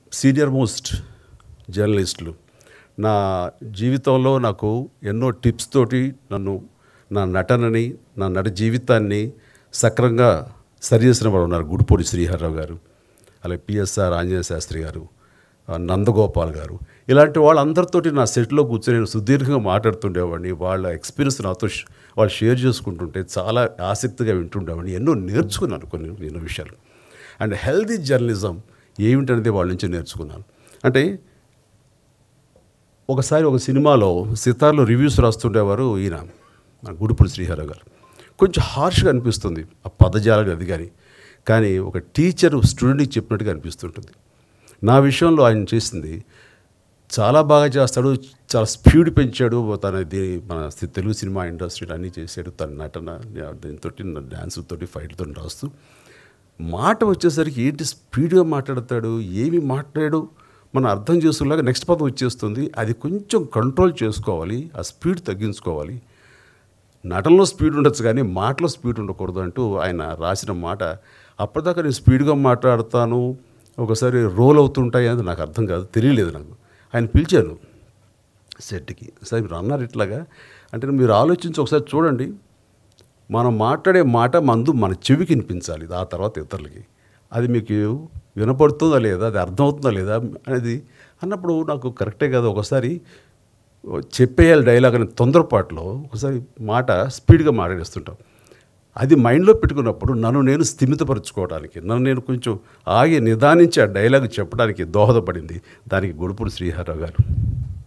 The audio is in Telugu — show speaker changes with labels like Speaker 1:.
Speaker 1: సీనియర్ మోస్ట్ జర్నలిస్టులు నా జీవితంలో నాకు ఎన్నో టిప్స్ తోటి నన్ను నా నటనని నా నట జీవితాన్ని సక్రంగా సరిచేసిన వాడు ఉన్నారు గుడిపూడి శ్రీహర్రావు గారు అలాగే పిఎస్ఆర్ ఆంజనేయ శాస్త్రి గారు ఆ నందగోపాల్ గారు ఇలాంటి వాళ్ళందరితోటి నా సెట్లో కూర్చొని నేను సుదీర్ఘంగా మాట్లాడుతుండేవాడిని వాళ్ళ ఎక్స్పీరియన్స్ నాతో ష్- వాళ్ళు షేర్ చేసుకుంటుంటే చాలా ఆసక్తిగా వింటుండేవాడిని ఎన్నో నేర్చుకున్నాను కొన్ని ఎన్నో విషయాలు అండ్ హెల్దీ జర్నలిజం ఏమిటనేది వాళ్ళ నుంచి నేర్చుకున్నాను అంటే ఒకసారి ఒక సినిమాలో సితార్లో రివ్యూస్ రాస్తుండేవారు ఈయన మన గుడిపూడి శ్రీహర గారు కొంచెం హార్ష్గా అనిపిస్తుంది ఆ పదజాలం అది కానీ కానీ ఒక టీచర్ స్టూడెంట్కి చెప్పినట్టుగా అనిపిస్తుంటుంది నా విషయంలో ఆయన చేసింది చాలా బాగా చేస్తాడు చాలా స్పీడ్ పెంచాడు తన ఇది మన సి- తెలుగు సినిమా ఇండస్ట్రీలో అన్నీ చేశాడు తన నటన దీంతో డ్యాన్స్ తోటి ఫైట్తో రాస్తూ మాట వచ్చేసరికి ఏంటి స్పీడ్గా మాట్లాడతాడు ఏమి మాట్లాడాడు మనం అర్థం చేసుకునేలాగా నెక్స్ట్ పదం వచ్చేస్తుంది అది కొంచెం కంట్రోల్ చేసుకోవాలి ఆ స్పీడ్ తగ్గించుకోవాలి నటనలో స్పీడ్ ఉండొచ్చు కానీ మాటలో స్పీడ్ ఉండకూడదు అంటూ ఆయన రాసిన మాట అప్పటిదాకా నేను స్పీడ్గా మాట్లాడతాను ఒకసారి రోల్ అవుతుంటాయి అది నాకు అర్థం కాదు తెలియలేదు నాకు ఆయన పిలిచాను సెట్కి సార్ మీరు అన్నారు ఇట్లాగా అంటే మీరు ఆలోచించి ఒకసారి చూడండి మనం మాట్లాడే మాట మందు మన చెవికి వినిపించాలి ఆ తర్వాత ఇతరులకి అది మీకు వినపడుతుందా లేదా అది అర్థమవుతుందా లేదా అనేది అన్నప్పుడు నాకు కరెక్టే కదా ఒకసారి చెప్పేయాలి డైలాగ్ అనే తొందరపాటులో ఒకసారి మాట స్పీడ్గా మాట్లాడేస్తుంటాం అది మైండ్లో పెట్టుకున్నప్పుడు నన్ను నేను స్థిమితపరచుకోవడానికి నన్ను నేను కొంచెం ఆగి నిదానించి ఆ డైలాగ్ చెప్పడానికి దోహదపడింది దానికి గుడుపూడి శ్రీహర్రావు గారు